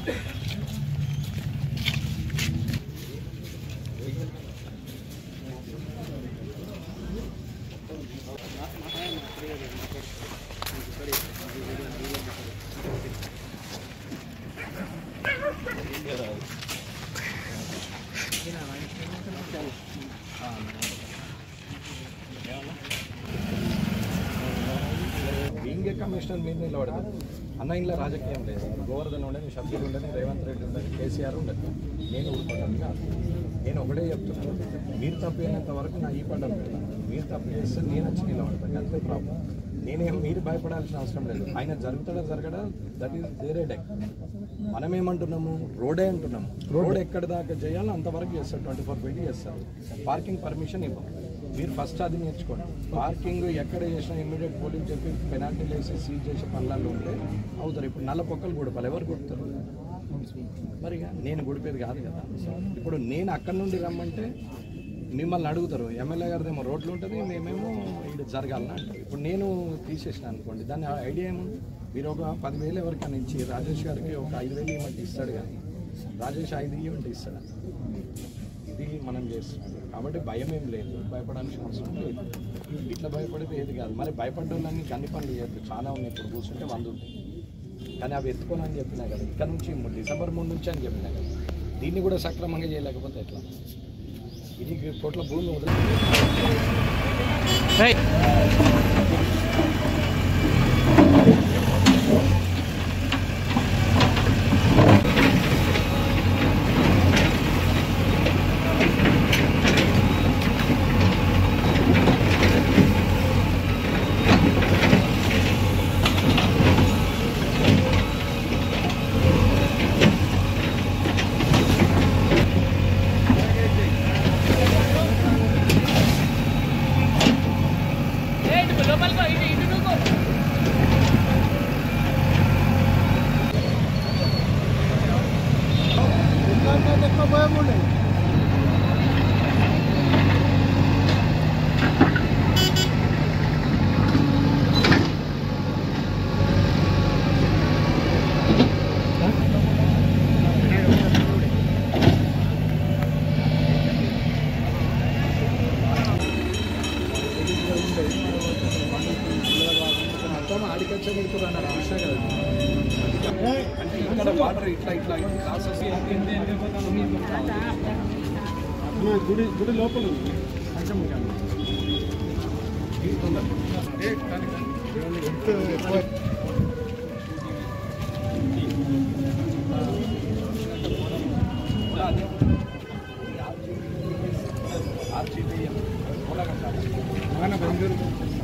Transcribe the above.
being a commissioner మీద నిలబడదు అన్న ఇంట్లో రాజకీయం లేదు గోవర్ధన్ ఉండని షబ్బీర్ ఉండని రేవంత్ రెడ్డి ఉండని కేసీఆర్ ఉండదు నేను ఊరుకోవడం కాదు నేను ఒకటే చెప్తున్నాను మీరు తప్పు అయినంత వరకు నా ఈ పడ్డం లేదు మీరు తప్పు చేస్తే నేను వచ్చి నిలబడతాను అంతే ప్రాబ్లం నేనేం మీరు భయపడాల్సిన అవసరం లేదు ఆయన జరుగుతాడా జరగడా దట్ ఈస్ వేరే డెక్ మనం ఏమంటున్నాము రోడే అంటున్నాము రోడ్ ఎక్కడ దాకా చేయాలో అంతవరకు చేస్తారు ట్వంటీ ఫోర్ ట్వంటీ చేస్తారు పార్కింగ్ పర్మిషన్ ఇవ్వం మీరు ఫస్ట్ అది నేర్చుకోండి పార్కింగ్ ఎక్కడ చేసినా ఇమీడియట్ పోలీస్ చెప్పి పెనాల్టీలు వేసి సీజ్ చేసే పనులలో ఉంటే అవుతారు ఇప్పుడు నల్ల పొక్కలు గుడపాలి ఎవరు కొడతారు మరి ఇక నేను గుడిపేది కాదు కదా ఇప్పుడు నేను అక్కడ నుండి రమ్మంటే మిమ్మల్ని అడుగుతారు ఎమ్మెల్యే గారిదేమో రోడ్లు ఉంటుంది మేమేమో ఇది జరగాలని అంటారు ఇప్పుడు నేను తీసేసిన అనుకోండి దాని ఐడియా ఏముంది మీరు ఒక పదివేలు ఎవరికైనా ఇచ్చి రాజేష్ గారికి ఒక ఐదు వేలు ఇవ్వమంటే ఇస్తాడు కానీ రాజేష్ ఐదు ఇవ్వమంటే ఇస్తాడు ఇది మనం చేస్తున్నాం కాబట్టి భయం ఏం లేదు భయపడాల్సిన అవసరం లేదు ఇట్లా భయపడితే ఏది కాదు మరి భయపడ్డాన్ని అన్ని పనులు చేయొద్దు చాలా ఉన్నాయి ఇప్పుడు కూర్చుంటే వంద ఉంటాయి కానీ అవి ఎత్తుకోనని చెప్పినా కదా ఇక్కడ నుంచి డిసెంబర్ ముందు నుంచి అని చెప్పినా కదా దీన్ని కూడా సక్రమంగా చేయలేకపోతే ఎట్లా ఇది కోట్ల భూమి వదిలి మొత్తం ఆడికచ్చ పెడుతున్నారు అన్నారు చూసినా కదా అంటే ఇక్కడ వాటర్ ఇట్లా ఇట్లా క్లాసెస్ గుడి గుడి లోపల ఉంది ఆర్జీబీ మన బెంగళూరు